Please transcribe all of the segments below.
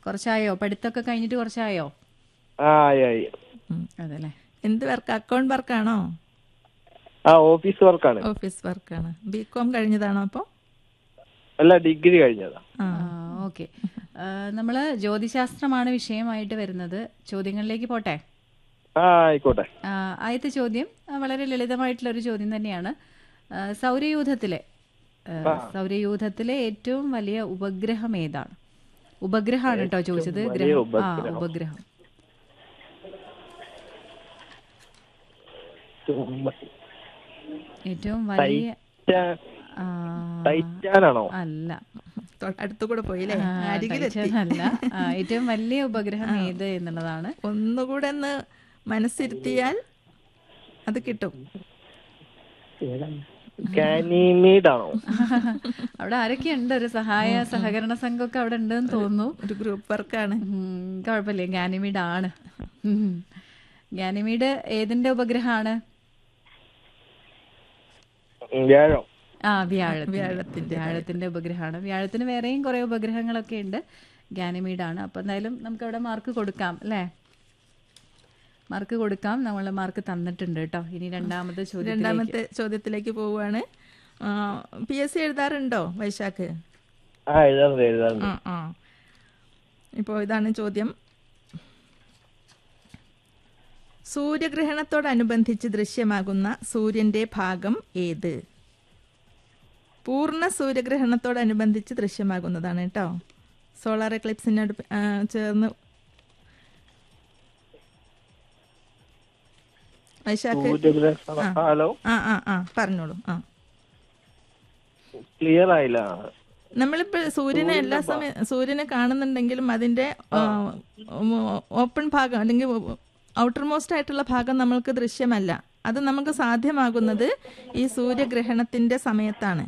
കുറച്ചായോ പഠിത്തമൊക്കെ കഴിഞ്ഞിട്ട് കുറച്ചായോ ആ ആയി ആയി അതല്ലേ എന്ത് വർക്ക് അക്കൗണ്ട് വർക്കാണോ ആ ഓഫീസ് വർക്കാണ് ഓഫീസ് വർക്കാണ് ബി കോം കഴിഞ്ഞതാണോ അപ്പോൾ അല്ല ഡിഗ്രി കഴിഞ്ഞതാ ആ ഓക്കെ നമ്മൾ ജ്യോതിശാസ്ത്രമാണ് വിഷയമായിട്ട് വരുന്നത് ചോദ്യങ്ങളിലേക്ക് പോട്ടെ ആ ആയിക്കോട്ടെ ആ, ആദ്യത്തെ ചോദ്യം ആ, വളരെ ലളിതമായിട്ടുള്ള ഒരു ചോദ്യം തന്നെയാണ് ആ, സൗരയൂഥത്തിലെ ആ, സൗരയൂഥത്തിലെ ഏറ്റവും വലിയ ഉപഗ്രഹം ഏതാണ് ഉപഗ്രഹമാണ് കേട്ടോ ചോദിച്ചത് വലിയ ഗ്രഹം ആ ഉപഗ്രഹം. ഉപഗ്രഹം ഏറ്റവും വലിയ ടൈറ്റാ- ആ, ടൈറ്റാനാണോ അല്ല തൊ- അടുത്തു കൂടെ പോയില്ലേ ആ, അരികിലെത്തി ടൈറ്റൻ അല്ല ആ, ഏറ്റവും വലിയ ഉപഗ്രഹം ഏത് എന്നുള്ളതാണ് ഒന്നുകൂടെ ഒന്ന് മനസ്സിരുത്തിയാൽ അത് കിട്ടും ഗാനിമീഡ് ആണോ അവിടെ ആരൊക്കെ ഉണ്ട് ഒരു സഹായ സഹകരണ സംഘമൊക്കെ അവിടെ ഉണ്ടെന്ന് തോന്നുന്നു ഒരു ഗ്രൂപ്പ് വർക്കാണ് ഉം, കുഴപ്പമില്ല ഗാനിമീഡ് ആണ് ഉം. ഗാനിമീഡ് ഏതിന്റെ ഉപഗ്രഹമാണ് വ്യാഴം ആ വ്യാഴത്തിന്റെ വ്യാഴത്തിന്റെ വ്യാഴത്തിന്റെ ഉപഗ്രഹമാണ് വ്യാഴത്തിന് വേറെയും കുറെ ഉപഗ്രഹങ്ങളൊക്കെ ഉണ്ട് ഗാനിമീഡാണ് അപ്പൊ എന്തായാലും നമുക്ക് അവിടെ മാർക്ക് കൊടുക്കാം അല്ലേ മാർക്ക് കൊടുക്കാം നമ്മൾ മാർക്ക് തന്നിട്ടുണ്ട് കേട്ടോ ഇനി രണ്ടാമത്തെ ചോദ്യം രണ്ടാമത്തെ ചോദ്യത്തിലേക്ക് പോവുകയാണ് പി എസ് സി എഴുതാറുണ്ടോ വൈശാഖ് ആ എഴുതാറുണ്ട് എഴുതാറുണ്ട് ആ ആ ഇപ്പോൾ ഇതാണ് ചോദ്യം സൂര്യഗ്രഹണത്തോടനുബന്ധിച്ച് ദൃശ്യമാകുന്ന സൂര്യന്റെ ഭാഗം ഏത് പൂർണ്ണ സൂര്യഗ്രഹണത്തോടനുബന്ധിച്ച് ദൃശ്യമാകുന്നതാണ് കേട്ടോ സോളാർ എക്ലിപ്സിനോട് ചേർന്ന് വൈശാഖ് സൂര്യഗ്രഹണം ആ, ഹലോ ആ ആ ആ പറഞ്ഞോളൂ ആ ക്ലിയർ ആയില്ല നമ്മളിപ്പോ സൂര്യനെ എല്ലാ സമയം സൂര്യനെ കാണുന്നുണ്ടെങ്കിലും അതിന്റെ ഓപ്പൺ ഭാഗം അല്ലെങ്കിൽ ഔട്ടർ മോസ്റ്റ് ആയിട്ടുള്ള ഭാഗം നമ്മൾക്ക് ദൃശ്യമല്ല അത് നമുക്ക് സാധ്യമാകുന്നത് ഈ സൂര്യഗ്രഹണത്തിന്റെ സമയത്താണ്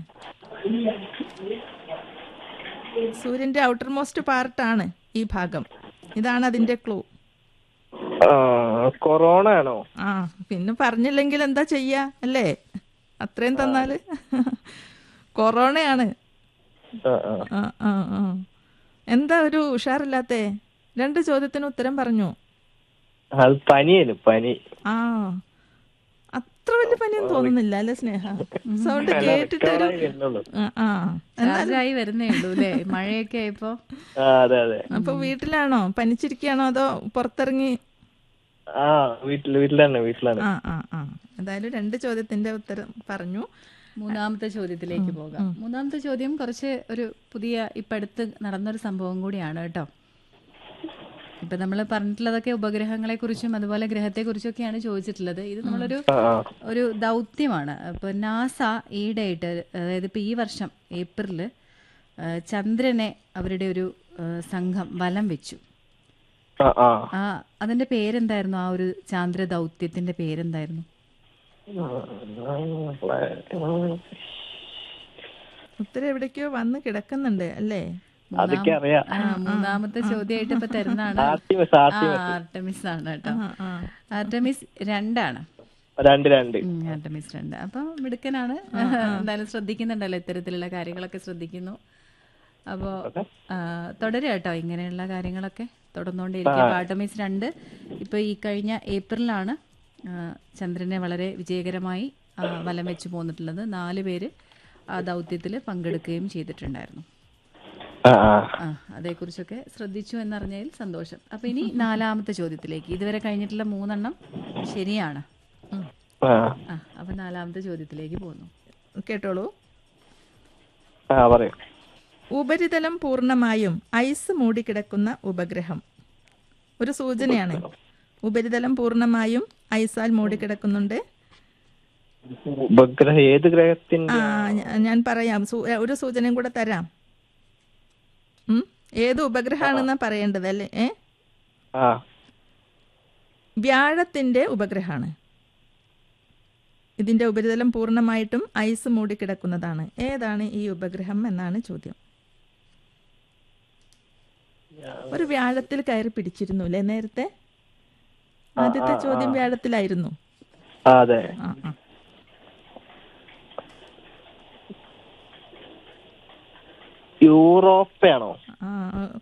സൂര്യന്റെ ഔട്ടർ മോസ്റ്റ് പാർട്ടാണ് ഈ ഭാഗം ഇതാണ് അതിന്റെ ക്ലൂ ആ, കൊറോണ ആണോ ആ പിന്നെ പറഞ്ഞില്ലെങ്കിൽ എന്താ ചെയ്യാ അല്ലേ അത്രയും തന്നാല് കൊറോണയാണ് ആ, ആ. ആ, ആ, ആ. എന്താ ഒരു ഉഷാറില്ലാത്തേ രണ്ട് ചോദ്യത്തിന് ഉത്തരം പറഞ്ഞു അത് പനിയാണ് പനി ആ അത്ര വലിയ പനിയൊന്നും തോന്നുന്നില്ല അല്ലേ സ്നേഹ സൗണ്ട് കേട്ടിട്ടൊരു recover ആയി വരുന്നുള്ളൂ. ആ, ആ ചാർജായി വരുന്നേ ഉള്ളൂ അല്ലേ മഴയൊക്കെ ആയപ്പോ ആ അതെ അതെ അപ്പൊ വീട്ടിലാണോ പനിച്ചിരിക്കുകയാണോ അതോ പുറത്തിറങ്ങി ആ വീട്ടില് വീട്ടിലാണ് വീട്ടിലാണ് ആ ആ ആ എന്തായാലും രണ്ട് ചോദ്യത്തിന്റെ ഉത്തരം പറഞ്ഞു മൂന്നാമത്തെ ചോദ്യത്തിലേക്ക് പോകാം മൂന്നാമത്തെ ചോദ്യം കുറച്ച് ഒരു പുതിയ ഇപ്പം അടുത്ത് നടന്നൊരു സംഭവം കൂടിയാണ് കേട്ടോ ഇപ്പൊ നമ്മൾ പറഞ്ഞിട്ടുള്ളതൊക്കെ ഉപഗ്രഹങ്ങളെ കുറിച്ചും അതുപോലെ ഗ്രഹത്തെ കുറിച്ചൊക്കെയാണ് ചോദിച്ചിട്ടുള്ളത് ഇത് നമ്മളൊരു ആ ആ ഒരു ദൗത്യമാണ് അപ്പോൾ നാസ ഈയിടെയായിട്ട് അതായത് ഇപ്പോൾ ഈ വർഷം ഏപ്രിലിൽ ചന്ദ്രനെ അവരുടെ ഒരു ആ, സംഘം വലം വെച്ചു ആ ആ ആ അതിന്റെ പേരെന്തായിരുന്നു ആ ഒരു ചാന്ദ്ര ദൗത്യത്തിന്റെ പേരെന്തായിരുന്നു ഉത്തരം എവിടേക്കോ വന്ന് കിടക്കുന്നുണ്ട് അല്ലേ അതൊക്കെ അറിയാം ആ മൂന്നാമത്തെ ചോദ്യമായിട്ട് ഇപ്പൊ തരുന്നതാണ് ആർട്ടിമിസ് ആ ആർട്ടിമിസ് ആർട്ടമിസ് ആണ് കേട്ടോ ആ ആ ആർട്ടമിസ് രണ്ടാണ് രണ്ട് രണ്ട് ഉം, ആർട്ടമിസ് രണ്ട് അപ്പൊ മിടുക്കനാണ് എന്തായാലും ശ്രദ്ധിക്കുന്നുണ്ടല്ലോ ഇത്തരത്തിലുള്ള കാര്യങ്ങളൊക്കെ ശ്രദ്ധിക്കുന്നു അപ്പോ ആ, തുടരുക കേട്ടോ ഇങ്ങനെയുള്ള കാര്യങ്ങളൊക്കെ തുടർന്നുകൊണ്ടിരിക്കുക അപ്പൊ ആർട്ടമിസ് രണ്ട് ഇപ്പൊ ഈ കഴിഞ്ഞ ഏപ്രിലാണ് ആ, ചന്ദ്രനെ വളരെ വിജയകരമായി ആ, വലം വെച്ച് പോന്നിട്ടുള്ളത് നാല് പേര് ആ ദൗത്യത്തിൽ പങ്കെടുക്കുകയും ചെയ്തിട്ടുണ്ടായിരുന്നു ആ ആ ആ അതേക്കുറിച്ചൊക്കെ ശ്രദ്ധിച്ചു എന്നറിഞ്ഞതിൽ സന്തോഷം അപ്പൊ ഇനി നാലാമത്തെ ചോദ്യത്തിലേക്ക് ഇതുവരെ കഴിഞ്ഞിട്ടുള്ള മൂന്നെണ്ണം ശരിയാണ് ആ ആ അപ്പൊ നാലാമത്തെ ചോദ്യത്തിലേക്ക് പോകുന്നു കേട്ടോളൂ ആ പറയൂ ഉപരിതലം പൂർണ്ണമായും ഐസ് മൂടിക്കിടക്കുന്ന ഉപഗ്രഹം ഒരു സൂചനയാണ് ഉപരിതലം പൂർണ്ണമായും ഐസാൽ മൂടിക്കിടക്കുന്നുണ്ട് ഉപഗ്രഹം ഏത് ആ ഗ്രഹത്തിന്റെ ഞ- ഞാൻ പറയാം സൂ- ഒരു സൂചനയും കൂടെ തരാം ഉം? ഏത് ഉപഗ്രഹമാണെന്നാ പറയേണ്ടത് അല്ലേ ഏ ആ വ്യാഴത്തിന്റെ ഉപഗ്രഹമാണ് ഇതിന്റെ ഉപരിതലം പൂർണ്ണമായിട്ടും ഐസ് മൂടിക്കിടക്കുന്നതാണ് ഏതാണ് ഈ ഉപഗ്രഹം എന്നാണ് ചോദ്യം ഒരു വ്യാഴത്തിൽ കയറി പിടിച്ചിരുന്നു അല്ലേ നേരത്തെ ആദ്യത്തെ ചോദ്യം വ്യാഴത്തിലായിരുന്നു ആ അതെ ആ ആ യൂറോപ്പയാണോ ആ